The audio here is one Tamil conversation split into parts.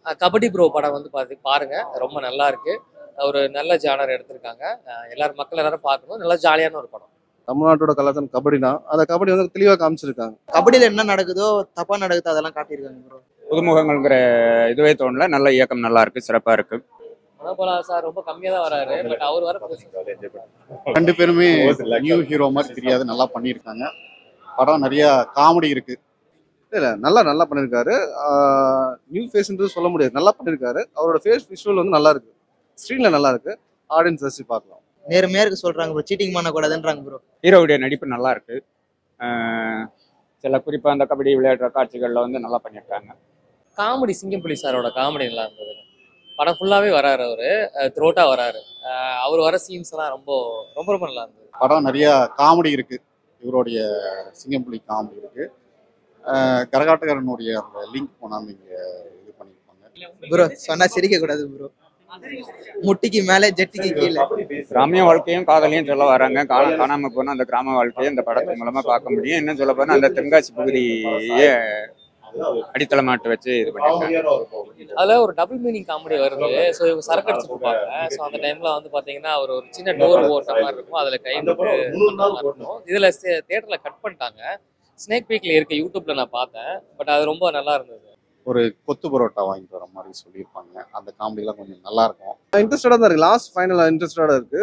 அஹ் கபடி ப்ரோ படம் வந்து பார்த்து பாருங்க ரொம்ப நல்லா இருக்கு ஒரு நல்ல ஜானர் எடுத்திருக்காங்க அஹ் எல்லாரும் மக்கள் எல்லாரும் பார்க்கணும் நல்ல ஜாலியான ஒரு படம் தமிழ்நாட்டோட கலாச்சாரம் கபடி தான் அந்த கபடி வந்து தெளிவாக காமிச்சிருக்காங்க கபடியில என்ன நடக்குதோ தப்பா நடக்குதோ அதெல்லாம் காட்டியிருக்காங்க ப்ரோ புதுமுகங்கள்ங்கிற இதுவே தோணல நல்ல இயக்கம் நல்லா இருக்கு சிறப்பா இருக்கு மனோபலா சார் ரொம்ப கம்மியா தான் வராரு பட் அவர் வர ரெண்டு பேருமே நியூ ஹீரோ மாதிரி தெரியாது நல்லா பண்ணியிருக்காங்க படம் நிறைய காமெடி இருக்கு இல்ல நல்லா நல்லா பண்ணியிருக்காரு நியூ ஃபேஸ்ன்றது சொல்ல முடியாது நல்லா பண்ணியிருக்காரு அவரோட ஃபேஸ் விஷுவல் வந்து நல்லா இருக்கு ஸ்க்ரீன்ல நல்லா இருக்கு ஆடியன்ஸ் ரசி பார்க்கலாம் நேர்மையா இருக்கு சொல்றாங்க ப்ரோ சீட்டிங் பண்ணக்கூடாதுன்றாங்க ப்ரோ ஹீரோவுடைய நடிப்பு நல்லா இருக்கு அஹ் சில குறிப்பா அந்த கபடி விளையாடுற காட்சிகள்ல வந்து நல்லா பண்ணியிருக்காங்க காமெடி சிங்கம்புலி சாரோட காமெடி நல்லா இருந்தது படம் ஃபுல்லாவே வராரு அவரு த்ரோட்டா வராரு அஹ் அவர் வர சீன்ஸ் எல்லாம் ரொம்ப ரொம்ப ரொம்ப நல்லா இருந்தது படம் நிறைய காமெடி இருக்கு இவருடைய சிங்கம்புலி காமெடி இருக்கு அஹ் கரகாட்டக்காரனுடைய அந்த லிங்க் கொண்டாந்து இங்க இது பண்ணியிருப்பாங்க ப்ரோ சொன்னா சிரிக்க கூடாது ப்ரோ முட்டிக்கு மேலே ஜெட்டிக்கு கீழே கிராமிய வாழ்க்கையும் காதலையும் சொல்ல வராங்க காண காணாம போன அந்த கிராம வாழ்க்கையை இந்த படத்தின் மூலமா பார்க்க முடியும் இன்னும் சொல்ல போனா அந்த தென்காசி பகுதியே அடித்தளமாட்டு வச்சு இது பண்ணியிருக்காங்க அதுல ஒரு டபுள் மீனிங் காமெடி வருது ஸோ இவங்க சரக்கு அடிச்சு இருப்பாங்க ஸோ அந்த டைம்ல வந்து பாத்தீங்கன்னா அவர் ஒரு சின்ன டோர் ஓட்ட மாதிரி இருக்கும் அதுல கை விட்டு பண்ண மாதிரி இருக்கும் இதுல தியேட்டர்ல கட் பண்ணிட்டாங்க ஸ்னேக் பீக்ல இருக்கு யூடியூப்ல நான் பார்த்தேன் பட் அது ரொம்ப நல்லா இருந்தது ஒரு கொத்து பரோட்டா வாங்கிட்டு வர மாதிரி சொல்லியிருப்பாங்க அந்த காமெடிலாம் கொஞ்சம் நல்லா இருக்கும் இன்ட்ரெஸ்டடாக தான் இருக்கு லாஸ்ட் ஃபைனல் இன்ட்ரெஸ்டடாக இருக்கு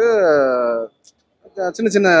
அஹ் சின்ன சின்ன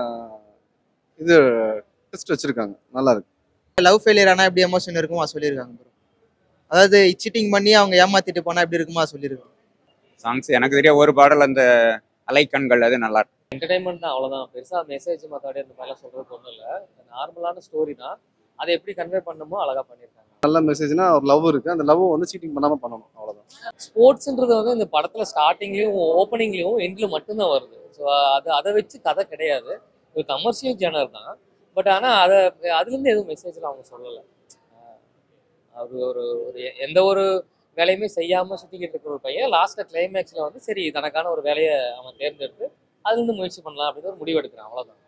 இது டெஸ்ட் வச்சிருக்காங்க நல்லா இருக்கு லவ் ஃபெயிலியர் ஆனா எப்படி எமோஷன் இருக்குமோ அது சொல்லியிருக்காங்க ப்ரோ அதாவது சீட்டிங் பண்ணி அவங்க ஏமாத்திட்டு போனா எப்படி இருக்குமோ அது சொல்லியிருக்காங்க சாங்ஸ் எனக்கு தெரிய ஒரு பாடல் அந்த அலைக்கண்கள் அது நல்லா இருக்கு என்டர்டைன்மெண்ட் தான் அவ்வளவுதான் பெருசா மெசேஜ் மத்தபடி அந்த மாதிரிலாம் சொல்றது ஒன்றும் இல்லை நார்மலான ஸ்டோரி தான் அதை எப்படி கன்வே பண்ணணுமோ அழகா பண்ணியிருக்காங்க நல்ல மெசேஜ்னா ஒரு லவ் இருக்கு அந்த லவ் வந்து சீட்டிங் பண்ணாம பண்ணணும் அவ்வளவுதான் ஸ்போர்ட்ஸ்ன்றது வந்து இந்த படத்துல ஸ்டார்டிங்லயும் ஓப்பனிங்லயும் எண்ட்ல மட்டும்தான் வருது ஸோ அது அதை வச்சு கதை கிடையாது ஒரு கமர்ஷியல் ஜேனர் தான் பட் ஆனா அதை அதுல இருந்து எதுவும் மெசேஜ்ல அவங்க சொல்லலை அது ஒரு ஒரு எ- எந்த ஒரு வேலையுமே செய்யாம சுத்திக்கிட்டு இருக்கிற ஒரு பையன் லாஸ்ட்ல கிளைமேக்ஸ்ல வந்து சரி தனக்கான ஒரு வேலையை அவன் தேர்ந்தெடுத்து அதுல இருந்து முயற்சி பண்ணலாம் அப்படின்னு ஒரு முடிவு எடுக்கிறான் அவ்வளவுதான்